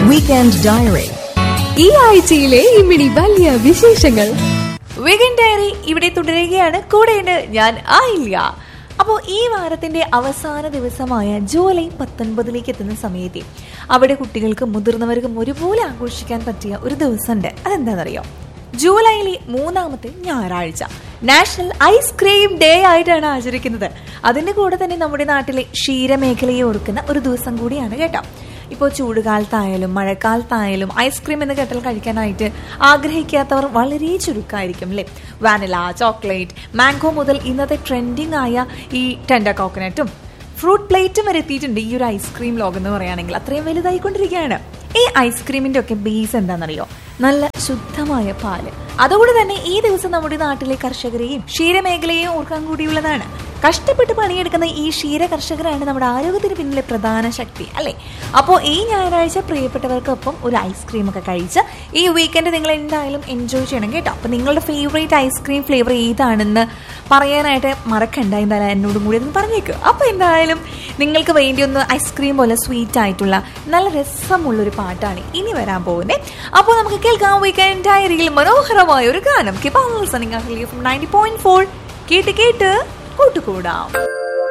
weekend diary ഈ ആഴ്ചയിലെ ഇമിടി വലിയ വിശേഷങ്ങൾ വീക്കെൻഡ് ഡയറി ഇവിടെ തുടരുകയാണ് കൂടെയുണ്ട് ഞാൻ ആയില്ല അപ്പോൾ ഈ വാരത്തിന്റെ അവസാന ദിവസമായ ജൂലൈ പത്തൊൻപതിലേക്ക് എത്തുന്ന സമയത്തെ അവിടെ കുട്ടികൾക്ക് മുതിർന്നവർക്കും ഒരുപോലെ ആഘോഷിക്കാൻ പറ്റിയ ഒരു ദിവസമുണ്ട് അതെന്താണെന്നറിയോ ജൂലൈയിലെ മൂന്നാമത്തെ ഞായറാഴ്ച നാഷണൽ ഐസ്ക്രീം ഡേ ആയിട്ടാണ് ആചരിക്കുന്നത് അതിന്റെ കൂടെ തന്നെ നമ്മുടെ നാട്ടിലെ ക്ഷീരമേഖലയെ ഓർക്കുന്ന ഒരു ദിവസം കൂടിയാണ് കേട്ടോ ഇപ്പോൾ ചൂടുകാലത്തായാലും മഴക്കാലത്തായാലും ഐസ്ക്രീം എന്ന് കേട്ടാൽ കഴിക്കാനായിട്ട് ആഗ്രഹിക്കാത്തവർ വളരെ ചുരുക്കമായിരിക്കും അല്ലേ വാനില ചോക്ലേറ്റ് മാംഗോ മുതൽ ഇന്നത്തെ ട്രെൻഡിങ് ആയ ഈ ടെൻഡർ കോക്കനട്ടും ഫ്രൂട്ട് പ്ലേറ്റും വരെ എത്തിയിട്ടുണ്ട് ഈ ഒരു ഐസ്ക്രീം ലോകം എന്ന് പറയുകയാണെങ്കിൽ അത്രയും വലുതായിക്കൊണ്ടിരിക്കുകയാണ് ഈ ഐസ്ക്രീമിന്റെ ഒക്കെ ബേസ് എന്താണെന്നറിയോ നല്ല ശുദ്ധമായ പാല് അതുകൊണ്ട് തന്നെ ഈ ദിവസം നമ്മുടെ നാട്ടിലെ കർഷകരെയും ക്ഷീരമേഖലയെയും ഓർക്കാൻ കൂടിയുള്ളതാണ് കഷ്ടപ്പെട്ട് പണിയെടുക്കുന്ന ഈ ക്ഷീര കർഷകരാണ് നമ്മുടെ ആരോഗ്യത്തിന് പിന്നിലെ പ്രധാന ശക്തി അല്ലേ അപ്പോൾ ഈ ഞായറാഴ്ച പ്രിയപ്പെട്ടവർക്കൊപ്പം ഒരു ഐസ്ക്രീം ഒക്കെ കഴിച്ച് ഈ വീക്കെൻഡ് നിങ്ങൾ എന്തായാലും എൻജോയ് ചെയ്യണം കേട്ടോ അപ്പോൾ നിങ്ങളുടെ ഫേവറേറ്റ് ഐസ്ക്രീം ഫ്ലേവർ ഏതാണെന്ന് പറയാനായിട്ട് മറക്കണ്ട എന്തായാലും എന്നോടും കൂടി ഒന്ന് പറഞ്ഞേക്ക് അപ്പോൾ എന്തായാലും നിങ്ങൾക്ക് വേണ്ടി ഒന്ന് ഐസ്ക്രീം പോലെ സ്വീറ്റ് ആയിട്ടുള്ള നല്ല രസമുള്ളൊരു പാട്ടാണ് ഇനി വരാൻ പോകുന്നത് അപ്പോൾ നമുക്ക് കേൾക്കാം വീക്കെൻഡ് ഡയറിയിൽ മനോഹരമായ ഒരു ഗാനം കിപ്പാ നയൻറ്റി പോയിന്റ് ഫോർ കേട്ട് കേട്ട് കൂട്ടുകൂടാം